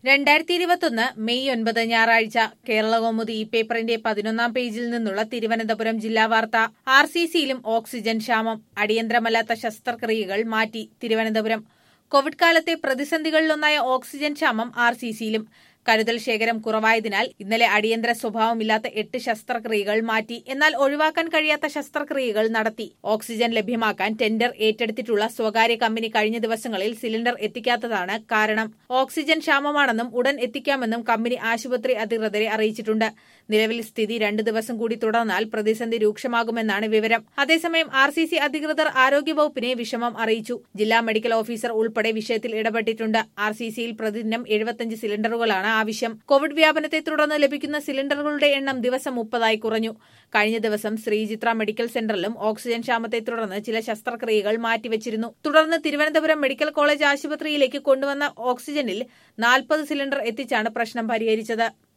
രണ്ടായിരത്തി ഇരുപത്തൊന്ന് മെയ് ഒൻപത് ഞായറാഴ്ച കേരളകൗമുദി ഈ പേപ്പറിന്റെ പതിനൊന്നാം പേജിൽ നിന്നുള്ള തിരുവനന്തപുരം ജില്ലാ വാർത്ത ആർ സി സിയിലും ഓക്സിജൻ ക്ഷാമം അടിയന്തരമല്ലാത്ത ശസ്ത്രക്രിയകൾ മാറ്റി തിരുവനന്തപുരം കോവിഡ് കാലത്തെ പ്രതിസന്ധികളിലൊന്നായ ഓക്സിജൻ ക്ഷാമം ആർ സി സിയിലും കരുതൽ ശേഖരം കുറവായതിനാൽ ഇന്നലെ അടിയന്തര സ്വഭാവമില്ലാത്ത എട്ട് ശസ്ത്രക്രിയകൾ മാറ്റി എന്നാൽ ഒഴിവാക്കാൻ കഴിയാത്ത ശസ്ത്രക്രിയകൾ നടത്തി ഓക്സിജൻ ലഭ്യമാക്കാൻ ടെൻഡർ ഏറ്റെടുത്തിട്ടുള്ള സ്വകാര്യ കമ്പനി കഴിഞ്ഞ ദിവസങ്ങളിൽ സിലിണ്ടർ എത്തിക്കാത്തതാണ് കാരണം ഓക്സിജൻ ക്ഷാമമാണെന്നും ഉടൻ എത്തിക്കാമെന്നും കമ്പനി ആശുപത്രി അധികൃതരെ അറിയിച്ചിട്ടുണ്ട് നിലവിൽ സ്ഥിതി രണ്ടു ദിവസം കൂടി തുടർന്നാൽ പ്രതിസന്ധി രൂക്ഷമാകുമെന്നാണ് വിവരം അതേസമയം ആർ സി സി അധികൃതർ ആരോഗ്യവകുപ്പിനെ വിഷമം അറിയിച്ചു ജില്ലാ മെഡിക്കൽ ഓഫീസർ ഉൾപ്പെടെ വിഷയത്തിൽ ഇടപെട്ടിട്ടുണ്ട് ആർ സി സിയിൽ പ്രതിദിനം എഴുപത്തിയഞ്ച് സിലിണ്ടറുകളാണ് ആവശ്യം കോവിഡ് വ്യാപനത്തെ തുടർന്ന് ലഭിക്കുന്ന സിലിണ്ടറുകളുടെ എണ്ണം ദിവസം മുപ്പതായി കുറഞ്ഞു കഴിഞ്ഞ ദിവസം ശ്രീചിത്ര മെഡിക്കൽ സെന്ററിലും ഓക്സിജൻ ക്ഷാമത്തെ തുടർന്ന് ചില ശസ്ത്രക്രിയകൾ മാറ്റിവച്ചിരുന്നു തുടർന്ന് തിരുവനന്തപുരം മെഡിക്കൽ കോളേജ് ആശുപത്രിയിലേക്ക് കൊണ്ടുവന്ന ഓക്സിജനിൽ നാൽപ്പത് സിലിണ്ടർ എത്തിച്ചാണ് പ്രശ്നം പരിഹരിച്ചത്